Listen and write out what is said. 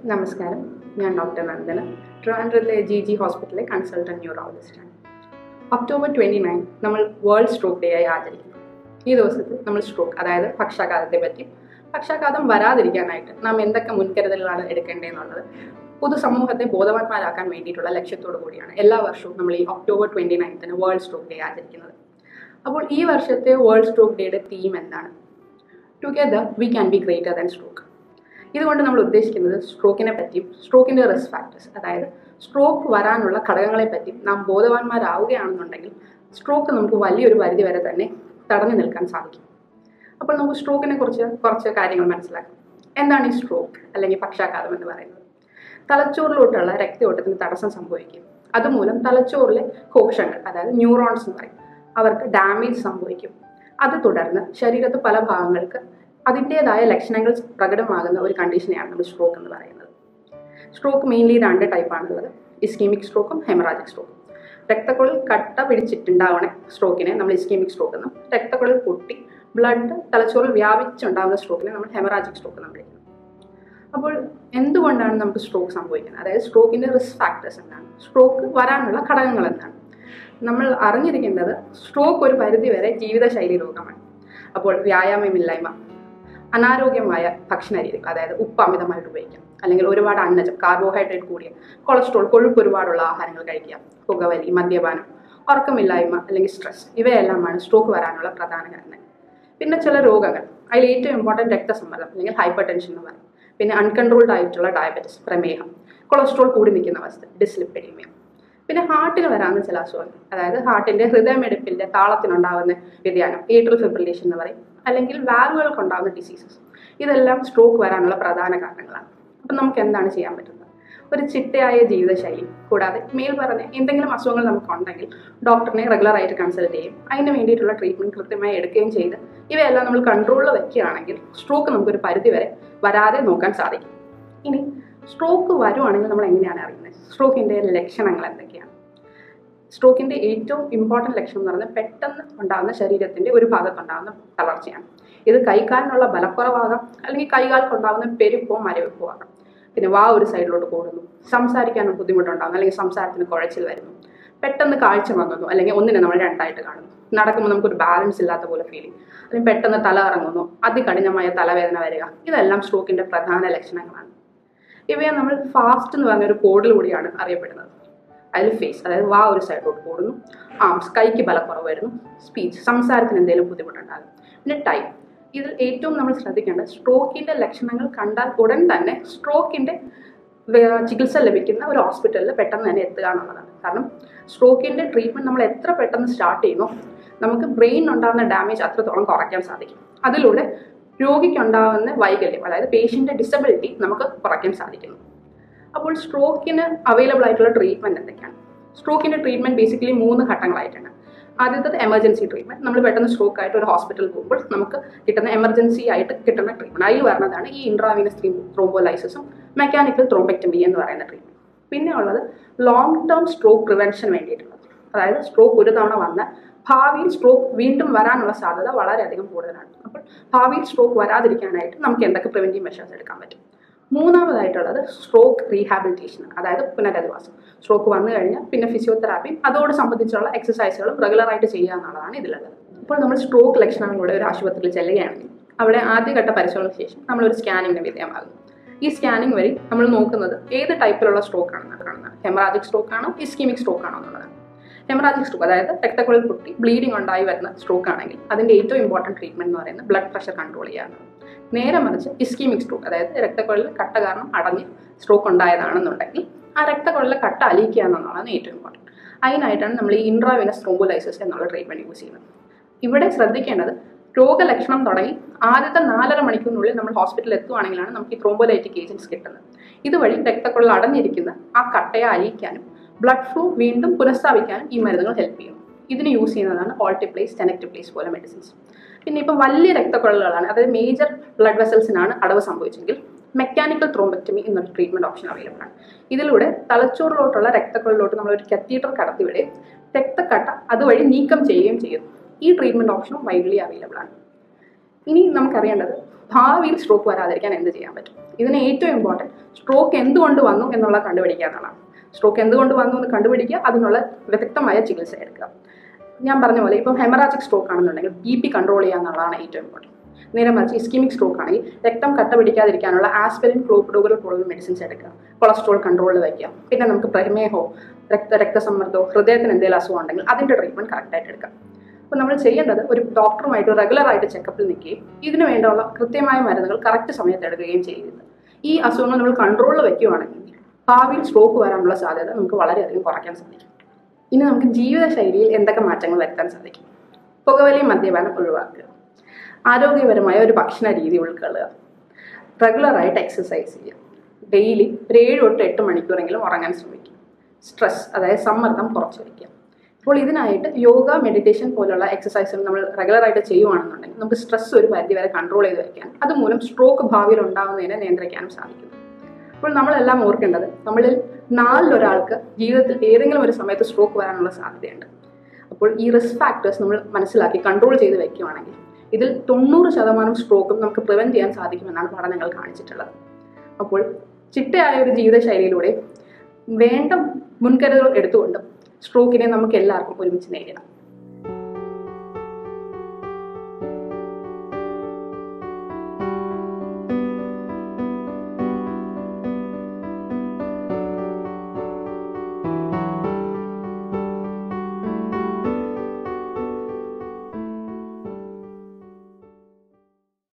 നമസ്കാരം ഞാൻ ഡോക്ടർ നന്ദന ട്രിവാൻഡ്രത്തിലെ ജി ജി ഹോസ്പിറ്റലിലെ കൺസൾട്ടൻറ്റ് ന്യൂറോളജിസ്റ്റാണ് ഒക്ടോബർ ട്വൻറ്റി നയൻ നമ്മൾ വേൾഡ് സ്ട്രോക്ക് ഡേ ആയി ആചരിക്കുന്നു ഈ ദിവസത്തിൽ നമ്മൾ സ്ട്രോക്ക് അതായത് പക്ഷാഘാതത്തെ പറ്റിയും പക്ഷാഘാതം വരാതിരിക്കാനായിട്ട് നാം എന്തൊക്കെ മുൻകരുതലുകളാണ് എടുക്കേണ്ടതെന്നുള്ളത് പൊതുസമൂഹത്തെ ബോധവാന്മാരാക്കാൻ വേണ്ടിയിട്ടുള്ള ലക്ഷ്യത്തോടു കൂടിയാണ് എല്ലാ വർഷവും നമ്മൾ ഈ ഒക്ടോബർ ട്വൻറ്റി നയൻത്തിന് വേൾഡ് സ്ട്രോക്ക് ഡേ ആചരിക്കുന്നത് അപ്പോൾ ഈ വർഷത്തെ വേൾഡ് സ്ട്രോക്ക് ഡേയുടെ തീം എന്താണ് together we can be greater than stroke ഇതുകൊണ്ട് നമ്മൾ ഉദ്ദേശിക്കുന്നത് സ്ട്രോക്കിനെ പറ്റിയും സ്ട്രോക്കിൻ്റെ റിസ്ക് ഫാക്ടേഴ്സ് അതായത് സ്ട്രോക്ക് വരാനുള്ള ഘടകങ്ങളെ പറ്റിയും നാം ബോധവാന്മാരാവുകയാണെന്നുണ്ടെങ്കിൽ സ്ട്രോക്ക് നമുക്ക് വലിയൊരു പരിധി വരെ തന്നെ തടഞ്ഞു നിൽക്കാൻ സാധിക്കും അപ്പോൾ നമുക്ക് സ്ട്രോക്കിനെ കുറിച്ച് കുറച്ച് കാര്യങ്ങൾ മനസ്സിലാക്കാം എന്താണ് ഈ സ്ട്രോക്ക് അല്ലെങ്കിൽ പക്ഷാഘാതം എന്ന് പറയുന്നത് തലച്ചോറിലോട്ടുള്ള രക്തയോട്ടത്തിന് തടസ്സം സംഭവിക്കും അതുമൂലം തലച്ചോറിലെ കോശങ്ങൾ അതായത് ന്യൂറോൺസ് എന്ന് പറയും അവർക്ക് ഡാമേജ് സംഭവിക്കും അത് തുടർന്ന് ശരീരത്ത് പല ഭാഗങ്ങൾക്ക് അതിൻ്റെതായ ലക്ഷണങ്ങൾ പ്രകടമാകുന്ന ഒരു കണ്ടീഷനെയാണ് നമ്മൾ സ്ട്രോക്ക് എന്ന് പറയുന്നത് സ്ട്രോക്ക് മെയിൻലി രണ്ട് ടൈപ്പാണുള്ളത് ഇസ്കീമിക് സ്ട്രോക്കും ഹെമറാജിക് സ്ട്രോക്കും രക്തക്കുഴൽ കട്ട പിടിച്ചിട്ടുണ്ടാവണ സ്ട്രോക്കിനെ നമ്മൾ ഇസ്കീമിക് സ്ട്രോക്ക് എന്നും രക്തക്കുഴൽ പൊട്ടി ബ്ലഡ് തലച്ചോറിൽ വ്യാപിച്ചുണ്ടാകുന്ന സ്ട്രോക്കിനെ നമ്മൾ ഹെമറാജിക് സ്ട്രോക്ക് എന്ന് വിളിക്കുന്നു അപ്പോൾ എന്തുകൊണ്ടാണ് നമുക്ക് സ്ട്രോക്ക് സംഭവിക്കുന്നത് അതായത് സ്ട്രോക്കിൻ്റെ റിസ്ക് ഫാക്ടേഴ്സ് എന്താണ് സ്ട്രോക്ക് വരാനുള്ള ഘടകങ്ങൾ എന്താണ് നമ്മൾ അറിഞ്ഞിരിക്കേണ്ടത് സ്ട്രോക്ക് ഒരു പരിധിവരെ ജീവിതശൈലി രോഗമാണ് അപ്പോൾ വ്യായാമമില്ലായ്മ അനാരോഗ്യമായ ഭക്ഷണ രീതികൾ അതായത് ഉപ്പ് അമിതമായിട്ട് ഉപയോഗിക്കാം അല്ലെങ്കിൽ ഒരുപാട് അന്നജം കാർബോഹൈഡ്രേറ്റ് കൂടിയ കൊളസ്ട്രോൾ കൊഴുപ്പ് ഒരുപാടുള്ള ആഹാരങ്ങൾ കഴിക്കുക പുകവലി മദ്യപാനം ഉറക്കമില്ലായ്മ അല്ലെങ്കിൽ സ്ട്രെസ് ഇവയെല്ലാമാണ് സ്ട്രോക്ക് വരാനുള്ള പ്രധാന കാരണങ്ങൾ പിന്നെ ചില രോഗങ്ങൾ അതിൽ ഏറ്റവും ഇമ്പോർട്ടൻറ്റ് രക്തസമ്മർദ്ദം അല്ലെങ്കിൽ ഹൈപ്പർ ടെൻഷൻ എന്ന് പറയും പിന്നെ അൺകൺട്രോൾഡ് ആയിട്ടുള്ള ഡയബറ്റിസ് പ്രമേഹം കൊളസ്ട്രോൾ കൂടി നിൽക്കുന്ന അവസ്ഥ ഡിസ്ലിപ്പിഡീമിയ പിന്നെ ഹാർട്ടിന് വരാവുന്ന ചില അസുഖങ്ങൾ അതായത് ഹാർട്ടിന്റെ ഹൃദയമെടുപ്പിന്റെ താളത്തിനുണ്ടാകുന്ന വ്യതിയാനം ഏട്രൽ ഫിബ്രിലേഷൻ എന്ന് പറയും അല്ലെങ്കിൽ വാൽവുകൾക്ക് ഉണ്ടാകുന്ന ഡിസീസസ് ഇതെല്ലാം സ്ട്രോക്ക് വരാനുള്ള പ്രധാന കാരണങ്ങളാണ് അപ്പം നമുക്ക് എന്താണ് ചെയ്യാൻ പറ്റുന്നത് ഒരു ചിട്ടയായ ജീവിതശൈലി കൂടാതെ മേൽ പറഞ്ഞ എന്തെങ്കിലും അസുഖങ്ങൾ നമുക്കുണ്ടെങ്കിൽ ഡോക്ടറിനെ റെഗുലർ ആയിട്ട് കൺസൾട്ട് ചെയ്യും അതിന് വേണ്ടിയിട്ടുള്ള ട്രീറ്റ്മെന്റ് കൃത്യമായി എടുക്കുകയും ചെയ്ത് ഇവയെല്ലാം നമ്മൾ കൺട്രോളിൽ വെക്കുകയാണെങ്കിൽ സ്ട്രോക്ക് നമുക്കൊരു പരിധി വരെ വരാതെ നോക്കാൻ സാധിക്കും ഇനി സ്ട്രോക്ക് വരുവാണെങ്കിൽ നമ്മൾ എങ്ങനെയാണ് അറിയുന്നത് സ്ട്രോക്കിൻ്റെ ലക്ഷണങ്ങൾ എന്തൊക്കെയാണ് സ്ട്രോക്കിൻ്റെ ഏറ്റവും ഇമ്പോർട്ടൻറ്റ് ലക്ഷണം എന്ന് പറയുന്നത് പെട്ടെന്ന് ഉണ്ടാകുന്ന ശരീരത്തിൻ്റെ ഒരു ഭാഗത്തുണ്ടാകുന്ന തളർച്ചയാണ് ഇത് കൈകാലിനുള്ള ബലക്കുറവാകാം അല്ലെങ്കിൽ കൈകാൽക്കുണ്ടാകുന്ന പെരുപ്പോ മരവിപ്പോ ആകാം പിന്നെ വാ ഒരു സൈഡിലോട്ട് കൂടുന്നു സംസാരിക്കാനും ബുദ്ധിമുട്ടുണ്ടാകുന്നു അല്ലെങ്കിൽ സംസാരത്തിന് കുഴച്ചിൽ വരുന്നു പെട്ടെന്ന് കാഴ്ച വന്നു അല്ലെങ്കിൽ ഒന്നിനെ നമ്മൾ രണ്ടായിട്ട് കാണുന്നു നടക്കുമ്പോൾ നമുക്കൊരു ബാലൻസ് ഇല്ലാത്ത പോലെ ഫീലിംഗ് അല്ലെങ്കിൽ പെട്ടെന്ന് തല ഇറങ്ങുന്നു അതികഠിനമായ തലവേദന വരിക ഇതെല്ലാം സ്ട്രോക്കിൻ്റെ പ്രധാന ലക്ഷണങ്ങളാണ് ഇവയെ നമ്മൾ ഫാസ്റ്റ് എന്ന് പറഞ്ഞ ഒരു കോഡിലൂടെയാണ് അറിയപ്പെടുന്നത് അതിൽ ഫേസ് അതായത് വാ ഒരു സൈഡിലോട്ട് കൂടുന്നു ആംസ് കൈക്ക് ബലക്കുറവ് വരുന്നു സ്പീച്ച് സംസാരത്തിന് എന്തെങ്കിലും ബുദ്ധിമുട്ടുണ്ടാകും പിന്നെ ടൈം ഇതിൽ ഏറ്റവും നമ്മൾ ശ്രദ്ധിക്കേണ്ടത് സ്ട്രോക്കിൻ്റെ ലക്ഷണങ്ങൾ കണ്ടാൽ ഉടൻ തന്നെ സ്ട്രോക്കിൻ്റെ ചികിത്സ ലഭിക്കുന്ന ഒരു ഹോസ്പിറ്റലിൽ പെട്ടെന്ന് തന്നെ എത്തുക എന്നുള്ളതാണ് കാരണം സ്ട്രോക്കിൻ്റെ ട്രീറ്റ്മെൻറ്റ് നമ്മൾ എത്ര പെട്ടെന്ന് സ്റ്റാർട്ട് ചെയ്യുന്നു നമുക്ക് ബ്രെയിൻ ഉണ്ടാകുന്ന ഡാമേജ് അത്രത്തോളം കുറയ്ക്കാൻ സാധിക്കും അതിലൂടെ രോഗിക്കുണ്ടാകുന്ന വൈകല്യം അതായത് പേഷ്യൻ്റെ ഡിസബിലിറ്റി നമുക്ക് കുറയ്ക്കാൻ സാധിക്കുന്നു അപ്പോൾ സ്ട്രോക്കിന് അവൈലബിൾ ആയിട്ടുള്ള ട്രീറ്റ്മെൻറ്റ് എന്തൊക്കെയാണ് സ്ട്രോക്കിൻ്റെ ട്രീറ്റ്മെൻറ്റ് ബേസിക്കലി മൂന്ന് ഘട്ടങ്ങളായിട്ടാണ് ആദ്യത്തത് എമർജൻസി ട്രീറ്റ്മെൻറ്റ് നമ്മൾ പെട്ടെന്ന് സ്ട്രോക്ക് ആയിട്ട് ഒരു ഹോസ്പിറ്റലിൽ പോകുമ്പോൾ നമുക്ക് കിട്ടുന്ന എമർജൻസി ആയിട്ട് കിട്ടുന്ന ട്രീറ്റ്മെൻറ്റ് അതിൽ വരുന്നതാണ് ഈ ഇൻട്രാവീനസ് ത്രോംബോലൈസിസും മെക്കാനിക്കൽ ത്രോംബെക്ടമി എന്ന് പറയുന്ന ട്രീറ്റ്മെൻറ്റ് പിന്നെ ഉള്ളത് ലോങ് ടേം സ്ട്രോക്ക് പ്രിവെൻഷൻ വേണ്ടിയിട്ടുള്ളത് അതായത് സ്ട്രോക്ക് ഒരു തവണ വന്ന ഭാവിയിൽ സ്ട്രോക്ക് വീണ്ടും വരാനുള്ള സാധ്യത വളരെയധികം കൂടുതലാണ് അപ്പോൾ ഭാവിയിൽ സ്ട്രോക്ക് വരാതിരിക്കാനായിട്ട് നമുക്ക് എന്തൊക്കെ പ്രിവെൻറ്റീവ് മെഷേഴ്സ് എടുക്കാൻ പറ്റും മൂന്നാമതായിട്ടുള്ളത് സ്ട്രോക്ക് റീഹാബിലിറ്റേഷൻ അതായത് പുനരധിവാസം സ്ട്രോക്ക് വന്നു കഴിഞ്ഞാൽ പിന്നെ ഫിസിയോതെറാപ്പിയും അതോട് സംബന്ധിച്ചുള്ള എക്സസൈസുകളും റെഗുലറായിട്ട് ചെയ്യുക എന്നുള്ളതാണ് ഇതിലുള്ളത് ഇപ്പോൾ നമ്മൾ സ്ട്രോക്ക് ലക്ഷണങ്ങളിലൂടെ ഒരു ആശുപത്രിയിൽ ചെല്ലുകയാണെങ്കിൽ അവിടെ ആദ്യഘട്ട പരിശോധനയ്ക്ക് ശേഷം നമ്മളൊരു സ്കാനിങ്ങിന് വിധേയമാകുന്നു ഈ സ്കാനിങ് വഴി നമ്മൾ നോക്കുന്നത് ഏത് ടൈപ്പിലുള്ള സ്ട്രോക്ക് ആണെന്ന് കാണുന്നത് ഹെമറാജിക് സ്ട്രോക്ക് ആണോ ഇസ്കീമിക് സ്ട്രോക്ക് ആണോ എന്നുള്ളതാണ് ഹെമറാജിക് സ്ട്രോക്ക് അതായത് രക്തക്കുഴൽ പൊട്ടി ബ്ലീഡിംഗ് ഉണ്ടായി വരുന്ന സ്ട്രോക്ക് ആണെങ്കിൽ അതിൻ്റെ ഏറ്റവും ഇമ്പോർട്ടൻറ്റ് ട്രീറ്റ്മെൻറ്റ് എന്ന് പറയുന്നത് ബ്ലഡ് പ്രഷർ കൺട്രോൾ ചെയ്യാനാണ് നേരെ മറിച്ച് ഇസ്കീമിക് സ്ട്രോക്ക് അതായത് രക്തക്കുഴലിൽ കട്ട കാരണം അടഞ്ഞ് സ്ട്രോക്ക് ഉണ്ടായതാണെന്നുണ്ടെങ്കിൽ ആ രക്തക്കുഴലിലെ കട്ട അലിയിക്കുക എന്നുള്ളതാണ് ഏറ്റവും ഇമ്പോർട്ടൻറ്റ് അതിനായിട്ടാണ് നമ്മൾ ഈ ഇൻട്രാവിനസ് ത്രോംബോലൈസിസ് എന്നുള്ള ട്രീറ്റ്മെൻറ്റ് യൂസ് ചെയ്യുന്നത് ഇവിടെ ശ്രദ്ധിക്കേണ്ടത് രോഗലക്ഷണം തുടങ്ങി ആദ്യത്തെ നാലര മണിക്കൂറിനുള്ളിൽ നമ്മൾ ഹോസ്പിറ്റലിൽ എത്തുവാണെങ്കിലാണ് നമുക്ക് ഈ ത്രോംബോലൈറ്റിക് ഏജൻസ് കിട്ടുന്നത് ഇതുവഴി രക്തക്കുഴൽ അടഞ്ഞിരിക്കുന്ന ആ കട്ടയെ അലിയിക്കാനും ബ്ലഡ് ഫ്ലോ വീണ്ടും പുനഃസ്ഥാപിക്കാനും ഈ മരുന്നുകൾ ഹെൽപ്പ് ചെയ്യും ഇതിന് യൂസ് ചെയ്യുന്നതാണ് ഓൾട്ടിപ്ലേസ് ടെനക്റ്റിപ്ലേസ് പോലെ മെഡിസിൻസ് പിന്നെ ഇപ്പം വലിയ രക്തക്കുഴലുകളാണ് അതായത് മേജർ ബ്ലഡ് വെസൽസിനാണ് അടവ് സംഭവിച്ചെങ്കിൽ മെക്കാനിക്കൽ ത്രോംബക്ടമി എന്നൊരു ട്രീറ്റ്മെൻറ്റ് ഓപ്ഷൻ അവൈലബിൾ ആണ് ഇതിലൂടെ തലച്ചോറിലോട്ടുള്ള രക്തക്കുഴലിലോട്ട് നമ്മൾ ഒരു കത്തീറ്റർ കടത്തിവിടുകയും രക്തക്കട്ട അതുവഴി നീക്കം ചെയ്യുകയും ചെയ്യുന്നു ഈ ട്രീറ്റ്മെൻറ്റ് ഓപ്ഷനും വൈഡ്ലി അവൈലബിൾ ആണ് ഇനി നമുക്കറിയേണ്ടത് ഭാവിയിൽ സ്ട്രോക്ക് വരാതിരിക്കാൻ എന്ത് ചെയ്യാൻ പറ്റും ഇതിന് ഏറ്റവും ഇമ്പോർട്ടൻറ്റ് സ്ട്രോക്ക് എന്തുകൊണ്ട് വന്നു എന്നുള്ള കണ്ടുപിടിക്കുക എന്നുള്ളതാണ് സ്ട്രോക്ക് എന്തുകൊണ്ട് വന്നു എന്ന് കണ്ടുപിടിക്കുക അതിനുള്ള വിദഗ്ധമായ ചികിത്സ എടുക്കുക ഞാൻ പറഞ്ഞ പോലെ ഇപ്പോൾ ഹെമറാജിക് സ്ട്രോക്ക് ആണെന്നുണ്ടെങ്കിൽ ബി പി കൺട്രോൾ ചെയ്യുക എന്നുള്ളതാണ് ഏറ്റവും ഇമ്പോർട്ടൻറ്റ് നേരെ മറിച്ച് ഇസ്കിമിക് സ്ട്രോക്ക് ആണെങ്കിൽ രക്തം കട്ട പിടിക്കാതിരിക്കാനുള്ള ആസ്പിരിൻ ക്ലോപ്പിഡോകൾ പോലുള്ള മെഡിസിൻസ് എടുക്കുക കൊളസ്ട്രോൾ കൺട്രോളിൽ വയ്ക്കുക പിന്നെ നമുക്ക് പ്രമേഹമോ രക്ത രക്തസമ്മർദ്ദമോ ഹൃദയത്തിന് എന്തെങ്കിലും അസുഖം ഉണ്ടെങ്കിൽ അതിൻ്റെ ട്രീറ്റ്മെൻറ്റ് കറക്റ്റായിട്ട് എടുക്കാം അപ്പോൾ നമ്മൾ ചെയ്യേണ്ടത് ഒരു ഡോക്ടറുമായിട്ട് റെഗുലറായിട്ട് ചെക്കപ്പിൽ നിൽക്കുകയും ഇതിന് വേണ്ടിയുള്ള കൃത്യമായ മരുന്നുകൾ കറക്റ്റ് സമയത്ത് എടുക്കുകയും ചെയ്യുന്നത് ഈ അസുഖങ്ങൾ നമ്മൾ കൺട്രോളിൽ വയ്ക്കുകയാണെങ്കിൽ ഭാവിയിൽ സ്ട്രോക്ക് വരാനുള്ള സാധ്യത നമുക്ക് വളരെയധികം കുറയ്ക്കാൻ സാധിക്കും ഇനി നമുക്ക് ജീവിതശൈലിയിൽ എന്തൊക്കെ മാറ്റങ്ങൾ വരുത്താൻ സാധിക്കും പുകവലി മദ്യപാനം ഒഴിവാക്കുക ആരോഗ്യപരമായ ഒരു ഭക്ഷണ രീതി ഉൾക്കൊള്ളുക റെഗുലറായിട്ട് എക്സസൈസ് ചെയ്യുക ഡെയിലി ഒരു ഏഴ് തൊട്ട് എട്ട് മണിക്കൂറെങ്കിലും ഉറങ്ങാൻ ശ്രമിക്കുക സ്ട്രെസ് അതായത് സമ്മർദ്ദം കുറച്ച് വയ്ക്കുക അപ്പോൾ ഇതിനായിട്ട് യോഗ മെഡിറ്റേഷൻ പോലുള്ള എക്സസൈസുകൾ നമ്മൾ റെഗുലറായിട്ട് ചെയ്യുവാണെന്നുണ്ടെങ്കിൽ നമുക്ക് സ്ട്രെസ് ഒരു പരിധി വരെ കൺട്രോൾ ചെയ്ത് വയ്ക്കാൻ അതുമൂലം സ്ട്രോക്ക് ഭാവിയിൽ ഉണ്ടാകുന്നതിനെ നിയന്ത്രിക്കാനും സാധിക്കും അപ്പോൾ നമ്മളെല്ലാം ഓർക്കേണ്ടത് നമ്മളിൽ നാലിലൊരാൾക്ക് ജീവിതത്തിൽ ഏതെങ്കിലും ഒരു സമയത്ത് സ്ട്രോക്ക് വരാനുള്ള സാധ്യതയുണ്ട് അപ്പോൾ ഈ റിസ്ക് ഫാക്ടേഴ്സ് നമ്മൾ മനസ്സിലാക്കി കൺട്രോൾ ചെയ്ത് വെക്കുകയാണെങ്കിൽ ഇതിൽ തൊണ്ണൂറ് ശതമാനം സ്ട്രോക്കും നമുക്ക് പ്രിവെൻറ്റ് ചെയ്യാൻ സാധിക്കുമെന്നാണ് പഠനങ്ങൾ കാണിച്ചിട്ടുള്ളത് അപ്പോൾ ചിട്ടയായ ഒരു ജീവിതശൈലിയിലൂടെ വേണ്ട മുൻകരുതലുകൾ എടുത്തുകൊണ്ട് സ്ട്രോക്കിനെ നമുക്ക് എല്ലാവർക്കും ഒരുമിച്ച് നേരിടാം